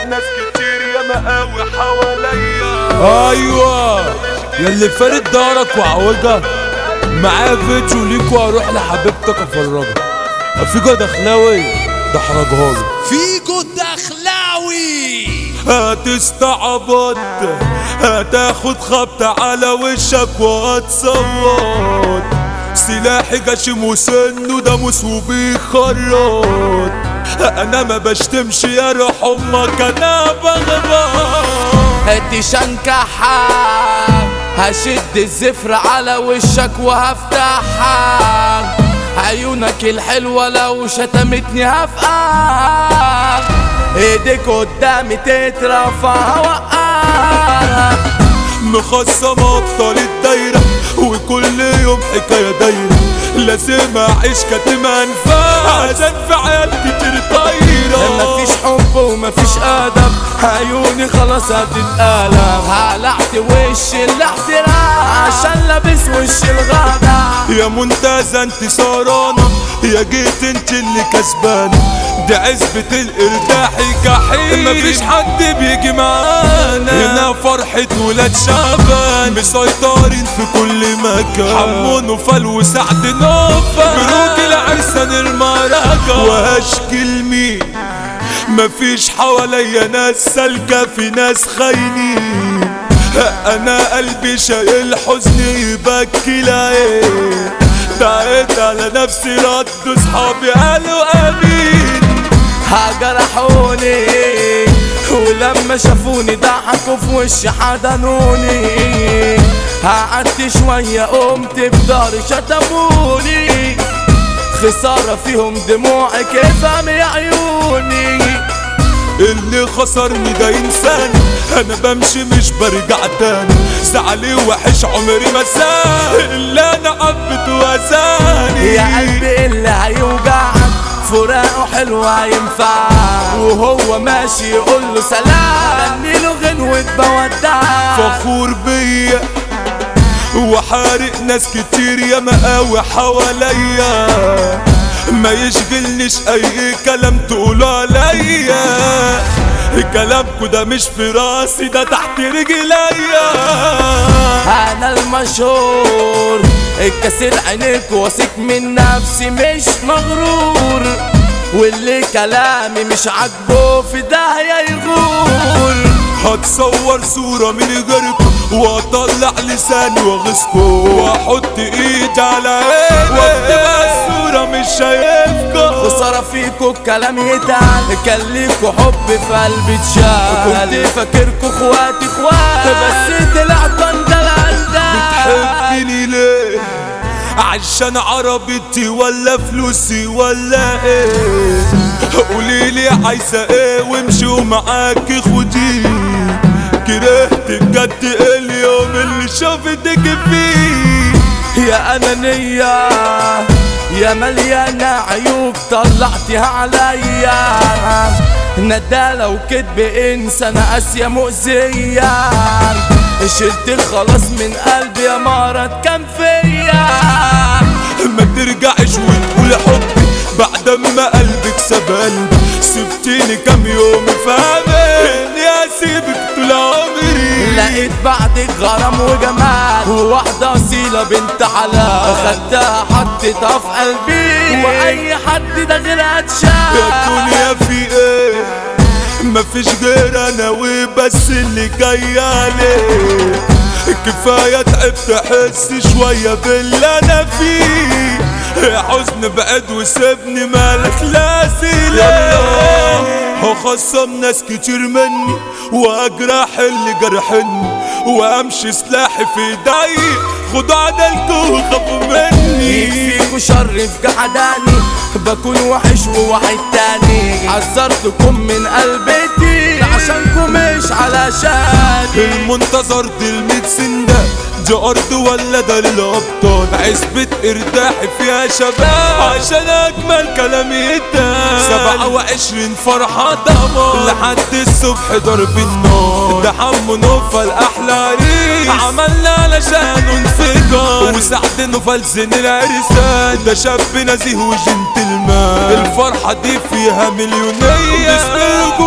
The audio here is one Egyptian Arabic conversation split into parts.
ناس كتير يا مقاوي حواليا ايوه ياللي فارد دارك وعوجة معايا فيديو ليكوا هروح لحبيبتك افرجها فيجو دخلاوي ده حرجها له فيجو الدخلاوي هتستعبط هتاخد خبطة على وشك وهتصوت سلاحي غشيم وسنه ده مصوب بيخرط انا ما بشتمش يا روح امك انا بغبط هدي شنكحة هشد الزفر على وشك وهفتحك عيونك الحلوة لو شتمتني هفقعك ايديك قدامي تترفع هوقعك مخصمة ابطال الدايرة وكل يوم حكاية دايرة لازم اعيش كاتم انفاس عشان في عيال كتير طايرة مفيش حب ومفيش ادب عيوني خلاص هتتقلب هلعت وش الاحترام عشان لابس وش الغدر يا منتزه انت سهرانة يا جيت انت اللي كسبانة دي عزبة الارتاح جحيم مفيش حد بيجي معانا هنا فرحة ولاد شعبان مسيطرين في كل مكان حمو نوفل وسعد نوفل بروج العرسان المراجع وهشكي لمين مفيش حواليا ناس سالكة في ناس خاينين انا قلبي شايل حزن يبكي العين دعيت على نفسي رد صحابي قالوا امين هجرحوني ولما شافوني ضحكوا في وشي حضنوني قعدت شوية قمت في داري شتموني خسارة فيهم دموعي كيف يا عيوني اللي خسرني ده انسان انا بمشي مش برجع تاني زعلي وحش عمري ما سان اللي انا عبت وزاني يا قلبي اللي هيوجعك فراقه حلو هينفع وهو ماشي يقول له سلام غني له غنوة بودعك فخور بيا وحارق ناس كتير يا مقاوي حواليا ما يشغلنيش اي كلام تقولوا عليا كلامكو ده مش في راسي ده تحت رجليا انا المشهور الكسر عينيك واثق من نفسي مش مغرور واللي كلامي مش عاجبه في داهية يغور هتصور صورة من غيركم واطلع لساني واغصكم واحط ايدي على عيني واكتب الصورة مش شايفكم خسارة فيكوا الكلام يتعب كان ليكوا حب في قلبي اتشال كنت فاكركوا اخواتي اخوات بس طلعت انت بتحبني ليه عشان عربيتي ولا فلوسي ولا ايه قوليلي عايزة ايه وامشي ومعاكي خدي كرهت بجد اليوم اللي شفتك فيه يا أنانية يا مليانة عيوب طلعتها عليا ندالة وكدب إنسان قاسية مؤذية شلت خلاص من قلبي يا مرض كان فيا ما ترجعش وتقول حبي بعد ما قلبك سبان سبتيني كام يوم فاهمين يا سيبك طول عمري لقيت بعدك غرام وجمال وواحدة أصيلة بنت حلال خدتها حطيتها في قلبي وأي حد ده غيرها يا اتشال الدنيا في ايه مفيش غير انا وبس اللي جاي عليه كفاية تعبت احس شوية باللي انا فيه حزن بعد وسيبني مالك لاسي ليه هخصم ناس كتير مني واجرح اللي جرحني وامشي سلاحي في ايدي خدوا عدلكوا وخافوا مني فيكوا شر في جحداني بكون وحش وواحد تاني حذرتكم من قلبتي عشانكم مش علشاني المنتظر دي الميت سن ده دي ارض ولا ده للابطال عزبة ارتاحي فيها شباب عشان اجمل كلام يتقال سبعة وعشرين فرحة دمار لحد الصبح ضرب النار ده حمو نوفل احلى عريس عملنا علشانه انفجار وسعد نوفل زين العرسان ده شاب نزيه وجنتلمان الفرحة دي فيها مليونية باسم الرجولة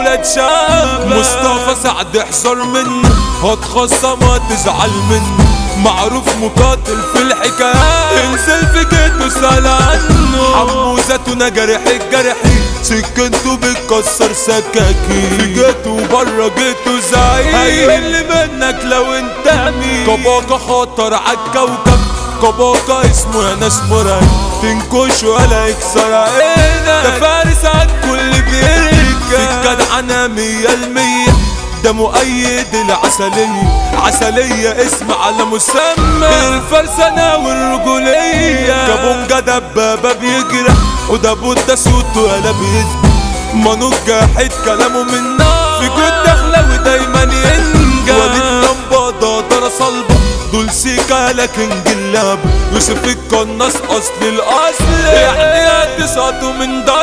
ولاد شاب مصطفى سعد احذر منه هتخصم هتزعل منه معروف مقاتل في الحكايات انزل في جيته سأل عنه حموزته جرح الجرحي سكنته بتكسر سكاكين في جيته وبره جيته زعيم هيقل منك لو انت مين كباكا خطر عالكوكب كباكا اسمه يا ناس مرعب تنكش ولا يكسر عينك ده فارس عالكل بيركب في الجدعنة مية المية ده مؤيد العسلية عسلية اسم على مسمى الفرسانة والرجولية كابونجا دبابة بيجرح وده بودا صوته قلب يدي منوج جاحد كلامه من نار في جود دخلة ودايما ينجح وليد لمبة ده صلبة دول سيكا لكن جلاب يوسف القناص اصل الاصل يعني هتسقطوا من ده